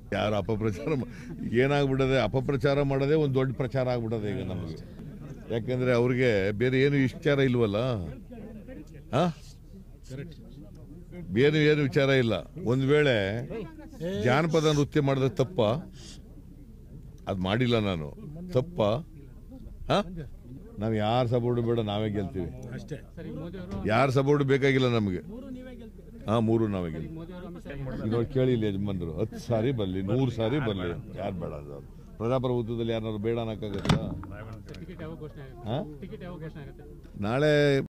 ಯಾರು ಅಪಪ್ರಚಾರ ಮಾ- ಏನಾಗ್ಬಿಡದೆ ಅಪಪ್ರಚಾರ ಮಾಡೋದೇ ಒಂದು ದೊಡ್ಡ ಪ್ರಚಾರ ಆಗ್ಬಿಡದೆ ಈಗ ನಮಗೆ ಯಾಕಂದ್ರೆ ಅವ್ರಿಗೆ ಬೇರೆ ಏನು ವಿಚಾರ ಇಲ್ವಲ್ಲ ಆ? ಬೇರೆ ಏನು ವಿಚಾರ ಇಲ್ಲ ಒಂದ್ ವೇಳೆ ಜಾನಪದ ನೃತ್ಯ ಮಾಡಿದ್ರೆ ತಪ್ಪ ಅದು ಮಾಡಿಲ್ಲ ನಾನು ತಪ್ಪ ನಾವು ಯಾರ ಸಪೋರ್ಟ್ ಬೇಡ ನಾವೇ ಗೆಲ್ತೀವಿ ಅಷ್ಟೇ ಯಾರ ಸಪೋರ್ಟ್ ಬೇಕಾಗಿಲ್ಲ ನಮಗೆ ಹಾ ಮೂರು ನಾವೇ ಗೆಲ್ತೀವಿ ಈಗ ನೋಡಿ ಕೇಳಿ ಇಲ್ಲಿ ಯಜಮಾನ್ರು ಹತ್ತು ಸಾರಿ ಬರಲಿ ನೂರು ಸಾರಿ ಬರಲಿ ಯಾರು ಬೇಡ ಅಂದವ್ರು ಪ್ರಜಾಪ್ರಭುತ್ವದಲ್ಲಿ ಯಾರು ಬೇಡ ಅನ್ನಕ್ಕಾಗತ್ತಾ ಟಿಕೆಟ್ ಯಾವಾಗ ಘೋಷಣೆ ಆಗುತ್ತೆ ಹಾ? ಟಿಕೆಟ್ ಯಾವಾಗ ಘೋಷಣೆ ಆಗುತ್ತೆ ನಾಳೆ